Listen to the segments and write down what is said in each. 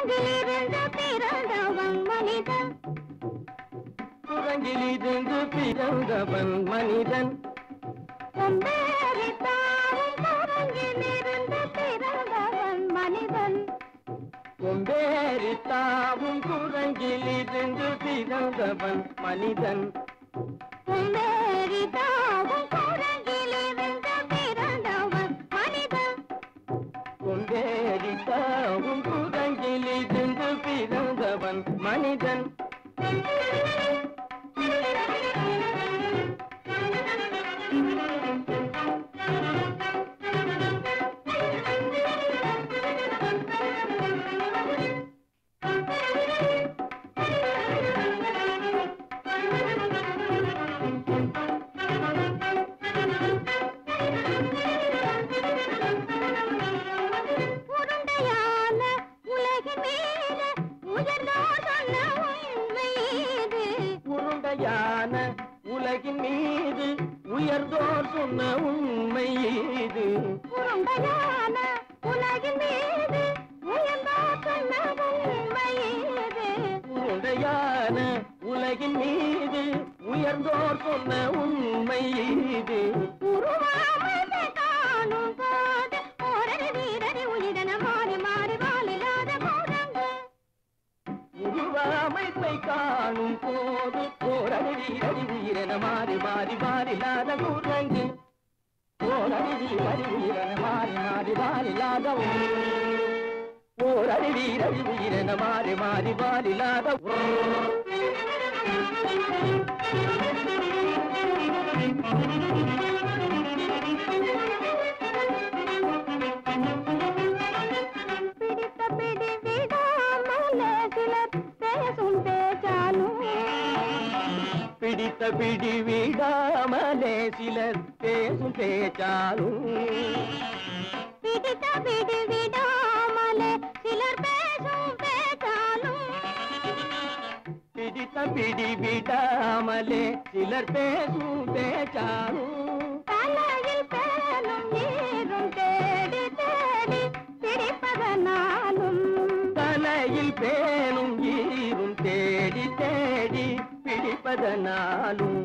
குரங்கிலிருந்து பிறந்தவன் மனிதன் குரங்கிலிருந்து பிறந்தவன் மனிதன் கொம்பேறி தாவும் குரங்கிலிருந்து பிறந்தவன் மனிதன் கொம்பேறி தாவும் குரங்கிலிருந்து பிறந்தவன் மனிதன் கொம்பேறி தாவும் குரங்கிலிருந்து பிறந்தவன் மனிதன் கொம்பேறி தாவும் குரங்கிலிருந்து பிறந்தவன் மனிதன் உருண்டையான உலகின் மீது உயர்ந்தோர் சொன்ன உண்மை இது உருண்டையான உலகின் மீது உயர்ந்தோர் சொன்ன உண்மை இது உருண்டையான உலகின் மீது உயர்ந்தோர் சொன்ன உண்மை இது உருண்டையான உலகின் மீது உயர்ந்தோர் சொன்ன உண்மை இது உருவாமத்தை காணும் போது ஓரடி வீரடி உயிரென மாறி மாறி வாழில்லாத குரங்கு உருவாமைப்பை காணும் போது போரடி வீரடி உயிரென மாறி மாறி மாறிலாத குரங்கு போரடி வீரடி உயிரென மாறி மாறி மாறிலாத போரடி வீரடி உயிரென மாறி மாறி மாறிலாத பிடித்த பிடி விடாமலே சிலர் பேசும் பேச்சாலும் பிடித்த பிடி விடாமலே சிலர் பேசும் பேச்சாலும் பிடித்த பிடி விடாமலே சிலர் பேசும் பேச்சாலும் பிடித்த பிடி விடாமலே சிலர் பேசும் பேச்சாலும் தலையில் பேனும் நீரும் தேடி தேடி பிடிப்பதனாலும் தலையில் பேணும் ஈரும் தேடி தேடி பிடிப்பதனாலும்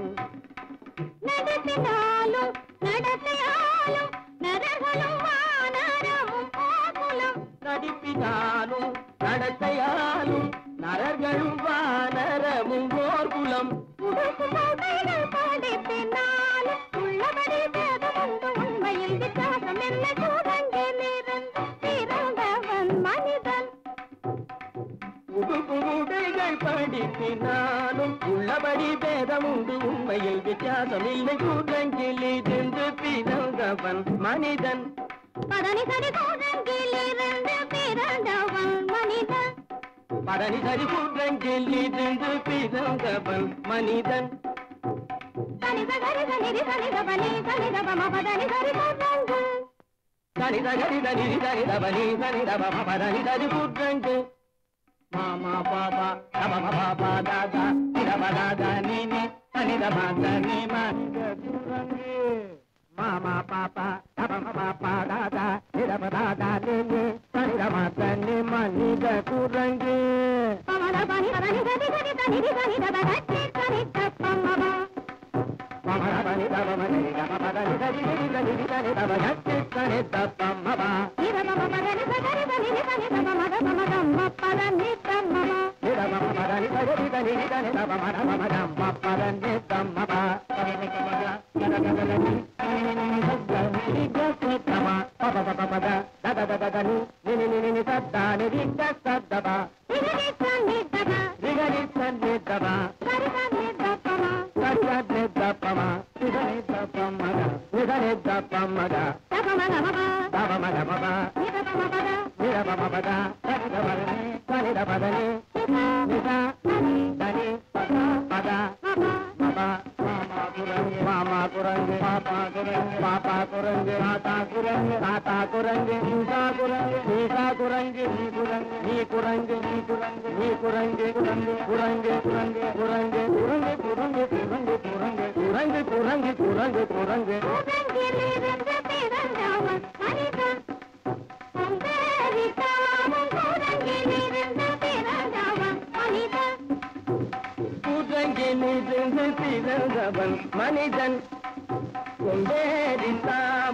நடத்தினாலும் நடத்தையாலும் நரர்களும் வானரமும் கோகுலம் நடிப்பினாலும் நடத்தையாலும் நரர்களும் வானரமும் ஓர்குலம் உடுக்கு கோட்டைகள் படிப்பினாலும் உள்ளபடி வேதம் உண்டு உண்மையில் வித்தியாசம் என்ன கூடங்கிலிருந்து பிறந்தவன் மனிதன் உடுகுடைகள் படிப்பினாலும் உள்ளபடி பேதம் உண்டு உண்மையில் வித்தியாசம் இல்லை கூட்டங்கில் இருந்து பிறந்தவன் மனிதன் பதனி சரி கூடங்கிலிருந்து பிறந்தவன் மனிதன் பரணி சரி கூட்டங்கில் இருந்து பிறந்தவன் மனிதன் தனித கரித நிதி தனித பனி தனித பம பதனி சரி கூடங்கு தனித கரித நிதி தனித பனி தனித பம பரணி சரி கூட்டங்கு மாமா பாபா தபம பாபா தாதா நிதப தாதா நீனி தனித மாத நீ மனித குரங்கு மாமா பாப்பா தபம பாப்பா தாதா நிதப தாதா நீனி தனித மாத நீ மனித குரங்கு பமத பனி பதனி சரி சரி தனிதி தனித பதத்தி தனித பம்மபா பமர பனி தபம நிதி தப பதனி சரி நிதி தனிதி தனித பதத்தி தனித பம்மபா இத பம பதனி சரி தனிதி தனித பமத பமதம் பதனி தம்மபா நிதப பதனி சரி தனிதி தனித பமர பமதம் பப்பதனி தம்மபா பதனி கமல கதகதலனி நிதி தனிதபா சரி தனிதபமா தபமதபா இத பமபத மாமா குரங்கு பாப்பா குரங்கு பாப்பா குரங்கு தாத்தா குரங்கு தாத்தா குரங்கு நீசா குரங்கு நீசா குரங்கு நீ குரங்கு நீ குரங்கு நீ குரங்கு நீ குரங்கு குரங்கு குரங்கு குரங்கு குரங்கு குரங்கு குரங்கு குரங்கு குரங்கு குரங்கு குரங்கு குரங்கு குரங்கு கூடங்கிலிருந்து பிறந்தவன் மனிதன் கொம்பேறி தாவும் கூடங்கிலிருந்து மண்ணிலிருந்து பிறந்தவன் மனிதன் கொண்டேறித்தாம்